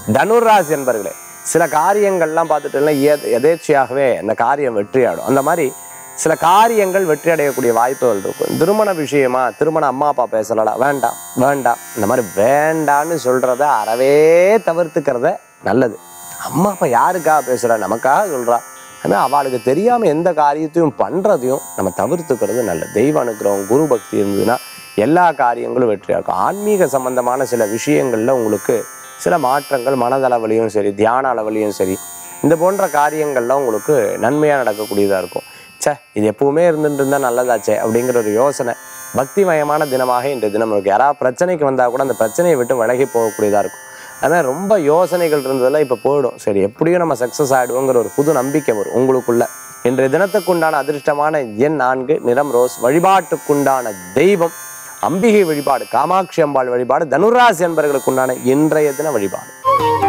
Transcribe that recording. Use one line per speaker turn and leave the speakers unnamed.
தனுராசி என்பர்களே சில காரியங்கள்லாம் பார்த்துட்டோம்னா எத- எதேச்சையாகவே அந்த காரியம் வெற்றியாடும் அந்த மாதிரி சில காரியங்கள் வெற்றி அடையக்கூடிய வாய்ப்புகள் இருக்கும் திருமண விஷயமா திருமண அம்மா அப்பா பேசலடா வேண்டாம் வேண்டாம் இந்த மாதிரி வேண்டான்னு சொல்றத அறவே தவிர்த்துக்கிறத நல்லது அம்மா அப்பா யாருக்காக பேசுறா நமக்காக சொல்றா ஆனால் அவளுக்கு தெரியாம எந்த காரியத்தையும் பண்றதையும் நம்ம தவிர்த்துக்கிறது நல்லது தெய்வ அனுக்கிரகம் குரு பக்தி இருந்ததுன்னா எல்லா காரியங்களும் வெற்றியாக இருக்கும் ஆன்மீக சம்பந்தமான சில விஷயங்கள்ல உங்களுக்கு சில மாற்றங்கள் மனதளவிலையும் சரி தியான அளவிலையும் சரி இந்த போன்ற காரியங்கள்லாம் உங்களுக்கு நன்மையாக நடக்கக்கூடியதாக இருக்கும் ச்சே இது எப்பவுமே இருந்துட்டு இருந்தால் நல்லதாச்சே அப்படிங்கிற ஒரு யோசனை பக்திமயமான தினமாக இன்றைய தினம் இருக்கு யாராவது பிரச்சனைக்கு வந்தால் கூட அந்த பிரச்சனையை விட்டு விலகி போகக்கூடியதாக இருக்கும் அதனால் ரொம்ப யோசனைகள் இருந்ததெல்லாம் இப்போ போயிடும் சரி எப்படியும் நம்ம சக்ஸஸ் ஆகிடுவோங்கிற ஒரு புது நம்பிக்கை வரும் உங்களுக்குள்ள இன்றைய தினத்துக்குண்டான அதிர்ஷ்டமான எண் நான்கு நிறம் ரோஸ் வழிபாட்டுக்குண்டான தெய்வம் அம்பிகை வழிபாடு காமாட்சி அம்பாள் வழிபாடு தனுராசி என்பவர்களுக்குண்டான இன்றைய தின வழிபாடு